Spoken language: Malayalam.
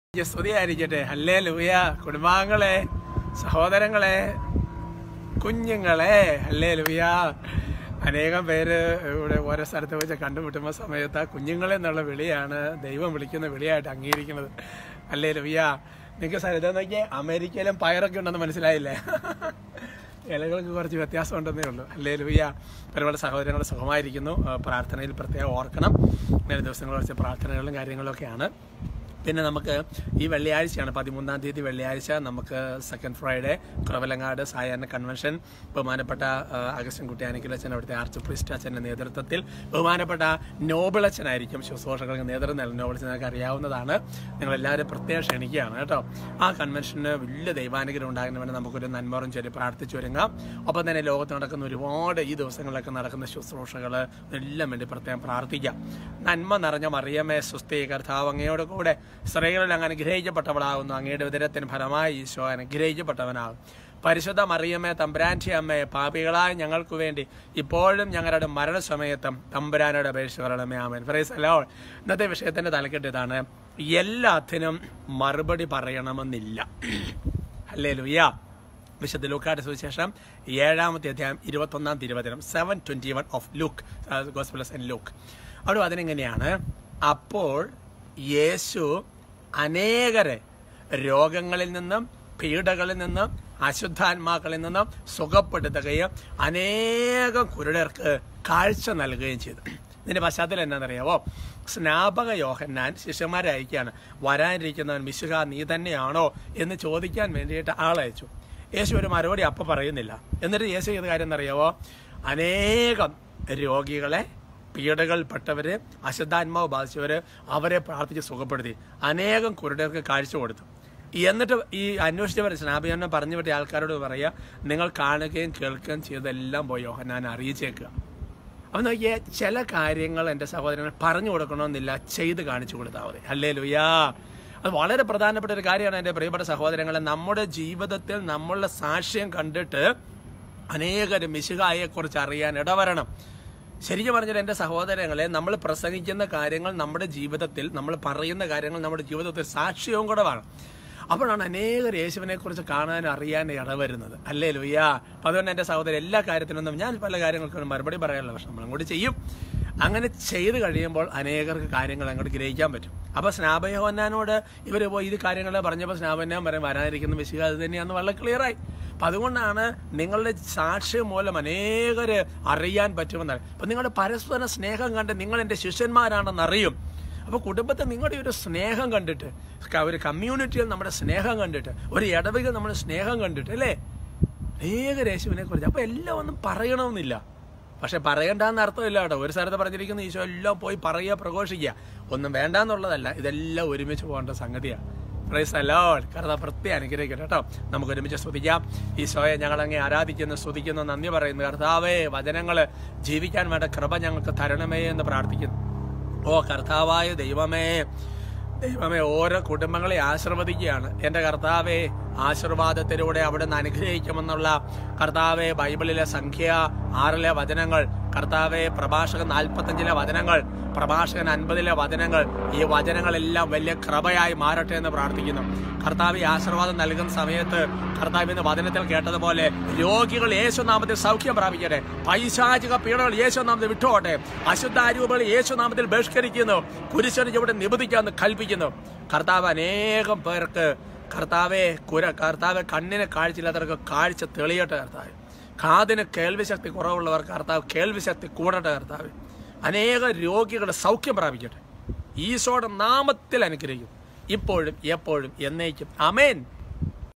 ഈ സ്തുതിയായിരിക്കട്ടെ ഹല്ലേ ലൂയ കുടുംബാംഗങ്ങളെ സഹോദരങ്ങളെ കുഞ്ഞുങ്ങളെ ഹല്ലേ ലൂയ അനേകം പേര് ഇവിടെ ഓരോ സ്ഥലത്ത് വെച്ച് കണ്ടുമുട്ടുമ്പോൾ സമയത്ത് ആ കുഞ്ഞുങ്ങളെ എന്നുള്ള വിളിയാണ് ദൈവം വിളിക്കുന്ന വിളിയായിട്ട് അംഗീകരിക്കുന്നത് അല്ലേ ലൂയ നിങ്ങൾക്ക് സ്ഥലത്ത് നോക്കിയേ അമേരിക്കയിലും പയറൊക്കെ ഉണ്ടെന്ന് മനസ്സിലായില്ലേ ഇലകൾക്ക് കുറച്ച് വ്യത്യാസം ഉണ്ടെന്നേ ഉള്ളൂ അല്ലേ ലൂയ ഒരുപാട് സഹോദരങ്ങൾ സുഖമായിരിക്കുന്നു ആ, പ്രാർത്ഥനയിൽ പ്രത്യേകം ഓർക്കണം ഇങ്ങനെ ദിവസങ്ങൾ കുറച്ച് പ്രാർത്ഥനകളും കാര്യങ്ങളൊക്കെയാണ് പിന്നെ നമുക്ക് ഈ വെള്ളിയാഴ്ചയാണ് പതിമൂന്നാം തീയതി വെള്ളിയാഴ്ച നമുക്ക് സെക്കൻഡ് ഫ്രൈഡേ കുറവലങ്ങാട് സായാഹ്ന കൺവെൻഷൻ ബഹുമാനപ്പെട്ട ആ, അഗസ്റ്റിൻ കുട്ടിയാനിക്കൽ അച്ഛൻ അവിടുത്തെ ആർച്ച് പ്രിസ്റ്റ് അച്ഛൻ്റെ നേതൃത്വത്തിൽ ബഹുമാനപ്പെട്ട നോബിൾ അച്ഛനായിരിക്കും ശുശ്രൂഷകൾക്ക് നേതൃത്വം നൽകും നോബിൾ അച്ഛനൊക്കെ അറിയാവുന്നതാണ് നിങ്ങളെല്ലാവരും പ്രത്യേകം ക്ഷണിക്കുകയാണ് കേട്ടോ ആ കൺവെൻഷന് വലിയ ദൈവാനുഗ്രഹം ഉണ്ടാകുന്നവന് നമുക്കൊരു നന്മറും ചൊല്ലി പ്രാർത്ഥിച്ചു ഒരുങ്ങാം ഒപ്പം തന്നെ ലോകത്ത് നടക്കുന്ന ഒരുപാട് ഈ ദിവസങ്ങളിലൊക്കെ നടക്കുന്ന ശുശ്രൂഷകൾ എല്ലാം വേണ്ടി പ്രത്യേകം പ്രാർത്ഥിക്കാം നന്മ നിറഞ്ഞ മറിയമേ സുസ്ഥി കർത്താവ് അങ്ങയോട് കൂടെ സ്ത്രീകളിൽ അങ്ങ് അനുഗ്രഹിക്കപ്പെട്ടവളാകുന്നു അങ്ങയുടെ ഉദരത്തിന് ഫലമായി ഈശോ അനുഗ്രഹിക്കപ്പെട്ടവനാകും പരിശുദ്ധ മറിയമ്മേ തമ്പുരാൻ്റെ അമ്മയെ പാപികളായ ഞങ്ങൾക്ക് വേണ്ടി ഇപ്പോഴും ഞങ്ങളുടെ മരണസമയത്തും തമ്പുരാനോട് അപേക്ഷിക്കണമേ ആമൻ ഫ്രൈസ് അല്ലോ ഇന്നത്തെ വിഷയത്തിന്റെ തലക്കെട്ട് ഇതാണ് എല്ലാത്തിനും മറുപടി പറയണമെന്നില്ല അല്ലേ ലുയ്യ വിശുദ്ധ ലൂക്കായുടെ സുവിശേഷം ഏഴാമത്തെ അധ്യായം ഇരുപത്തൊന്നാം തിരുവചനം seven twenty one of Luke gospels and Luke അവിടെ അതിനെങ്ങനെയാണ് അപ്പോൾ യേശു അനേകരെ രോഗങ്ങളിൽ നിന്നും പീഡകളിൽ നിന്നും അശുദ്ധാത്മാക്കളിൽ നിന്നും സുഖപ്പെടുത്തുകയും അനേകം കുരുടർക്ക് കാഴ്ച നൽകുകയും ചെയ്തു ഇതിന്റെ പശ്ചാത്തലം എന്നാണെന്നറിയാവോ സ്നാപക യോഹന്നാൻ ശിഷ്യന്മാരെ അയക്കുകയാണ് വരാനിരിക്കുന്നവൻ മിശുക നീ തന്നെയാണോ എന്ന് ചോദിക്കാൻ വേണ്ടിയിട്ട് ആളയച്ചു യേശു ഒരു മറുപടി അപ്പൊ പറയുന്നില്ല എന്നിട്ട് യേശു ചെയ്ത കാര്യം എന്നറിയാവോ അനേകം രോഗികളെ പീഡകൾപ്പെട്ടവര് അശുദ്ധാത്മാവ് ബാധിച്ചവര് അവരെ പ്രാർത്ഥിച്ച് സുഖപ്പെടുത്തി അനേകം കുരുടർക്ക് കാഴ്ച കൊടുത്തു എന്നിട്ട് ഈ അന്വേഷിച്ചവർ സ്നാപിയന്നെ പറഞ്ഞു വിട്ട ആൾക്കാരോട് പറയുക നിങ്ങൾ കാണുകയും കേൾക്കുകയും ചെയ്തതെല്ലാം പോയി യോഹന്നാൻ അറിയിച്ചേക്കുക അപ്പം നോക്കിയേ ചില കാര്യങ്ങൾ എൻ്റെ സഹോദരങ്ങൾ പറഞ്ഞു കൊടുക്കണമെന്നില്ല ചെയ്ത് കാണിച്ചു കൊടുത്താൽ മതി അല്ലേ ലുയാ അത് വളരെ പ്രധാനപ്പെട്ട ഒരു കാര്യമാണ് എൻ്റെ പ്രിയപ്പെട്ട സഹോദരങ്ങളെ നമ്മുടെ ജീവിതത്തിൽ നമ്മളുടെ സാക്ഷ്യം കണ്ടിട്ട് അനേകർ മിശുകായെക്കുറിച്ച് അറിയാൻ ഇടവരണം ശരിക്കും പറഞ്ഞാൽ എൻ്റെ സഹോദരങ്ങളെ നമ്മൾ പ്രസംഗിക്കുന്ന കാര്യങ്ങൾ നമ്മുടെ ജീവിതത്തിൽ നമ്മൾ പറയുന്ന കാര്യങ്ങൾ നമ്മുടെ ജീവിതത്തിൽ സാക്ഷ്യവും കൂടെ വേണം അപ്പോഴാണ് അനേകർ യേശുവിനെ കുറിച്ച് കാണാൻ അറിയാൻ ഇടവരുന്നത് അല്ലേ ലുയ്യ അപ്പൊ അതുകൊണ്ട് എൻ്റെ സഹോദരൻ എല്ലാ കാര്യത്തിനൊന്നും ഞാൻ പല കാര്യങ്ങൾക്കും മറുപടി പറയാനുള്ള പക്ഷെ നമ്മൾ അങ്ങോട്ട് ചെയ്യും അങ്ങനെ ചെയ്ത് കഴിയുമ്പോൾ അനേകർക്ക് കാര്യങ്ങൾ അങ്ങോട്ട് ഗ്രഹിക്കാൻ പറ്റും അപ്പൊ സ്നാപയോന്നാനോട് ഇവർ പോയി ഇത് കാര്യങ്ങൾ പറഞ്ഞപ്പോൾ സ്നാപന്നാൻ പറയാൻ വരാനിരിക്കുന്ന വിശുക അത് തന്നെയാന്ന് വളരെ ക്ലിയറായി അപ്പൊ അതുകൊണ്ടാണ് നിങ്ങളുടെ സാക്ഷ്യം മൂലം അനേകര് അറിയാൻ പറ്റുമെന്നാണ് അപ്പൊ നിങ്ങളുടെ പരസ്പര സ്നേഹം കണ്ട് നിങ്ങൾ എൻ്റെ ശിഷ്യന്മാരാണെന്ന് അറിയും അപ്പൊ കുടുംബത്തെ നിങ്ങളുടെ ഒരു സ്നേഹം കണ്ടിട്ട് ക- ഒരു കമ്മ്യൂണിറ്റിയിൽ നമ്മുടെ സ്നേഹം കണ്ടിട്ട് ഒരു ഇടവകയിൽ നമ്മുടെ സ്നേഹം കണ്ടിട്ട് അല്ലേ അനേക യേശുവിനെ കുറിച്ച് അപ്പൊ എല്ലാം ഒന്നും പറയണമെന്നില്ല പക്ഷെ പറയണ്ടെന്ന് അർത്ഥമില്ല കേട്ടോ ഒരു സ്ഥലത്ത് പറഞ്ഞിരിക്കുന്ന ഈശോ എല്ലാം പോയി പറയുക പ്രഘോഷിക്കുക ഒന്നും വേണ്ടാന്നുള്ളതല്ല ഇതെല്ലാം ഒരുമിച്ച് പോകേണ്ട സംഗതിയാണ് പ്രൈസ് അലോൾ കർത്താവ് പ്രത്യേകം അനുഗ്രഹിക്കട്ടെ കേട്ടോ നമുക്ക് ഒരുമിച്ച് സ്തുതിക്കാം ഈശോയെ ഞങ്ങൾ അങ്ങേ ആരാധിക്കുന്നു സ്തുതിക്കുന്നു നന്ദി പറയുന്നു കർത്താവേ വചനങ്ങള് ജീവിക്കാൻ വേണ്ട കൃപ ഞങ്ങൾക്ക് തരണമേ എന്ന് പ്രാർത്ഥിക്കുന്നു ഓ കർത്താവായ ദൈവമേ ദൈവമേ ഓരോ കുടുംബങ്ങളെ ആശീർവദിക്കുകയാണ് എൻ്റെ കർത്താവെ ആശീർവാദത്തിലൂടെ അവിടുന്ന് അനുഗ്രഹിക്കുമെന്നുള്ള കർത്താവെ ബൈബിളിലെ സംഖ്യ ആറിലെ വചനങ്ങൾ കർത്താവെ പ്രഭാഷകൻ നാൽപ്പത്തഞ്ചിലെ വചനങ്ങൾ പ്രഭാഷകൻ അൻപതിലെ വചനങ്ങൾ ഈ വചനങ്ങളെല്ലാം വലിയ കൃപയായി മാറട്ടെ എന്ന് പ്രാർത്ഥിക്കുന്നു കർത്താവ് ഈ ആശീർവാദം നൽകുന്ന സമയത്ത് കർത്താവിന്റെ വചനത്തിൽ കേട്ടതുപോലെ രോഗികൾ യേശുനാമത്തിൽ സൗഖ്യം പ്രാപിക്കട്ടെ പൈശാചിക പീഡകൾ യേശുനാമത്തിൽ വിട്ടുപോട്ടെ അശുദ്ധാരൂപകൾ യേശുനാമത്തിൽ ബഹിഷ്കരിക്കുന്നു കുരിശന് ചുവടെ നിബന്ധിക്കാന്ന് കൽപ്പിക്കുന്നു കർത്താവ് അനേകം പേർക്ക് കർത്താവെ കുര കർത്താവ് കണ്ണിന് കാഴ്ചയില്ലാത്തവർക്ക് കാഴ്ച തെളിയട്ടെ കർത്താവ് കാതിന് കേൾവി ശക്തി കുറവുള്ളവർ കർത്താവ് കേൾവി ശക്തി കൂടട്ടെ കർത്താവ് അനേക രോഗികളുടെ സൗഖ്യം പ്രാപിക്കട്ടെ ഈശോയുടെ നാമത്തിൽ അനുഗ്രഹിക്കും ഇപ്പോഴും എപ്പോഴും എന്നേക്കും അമേൻ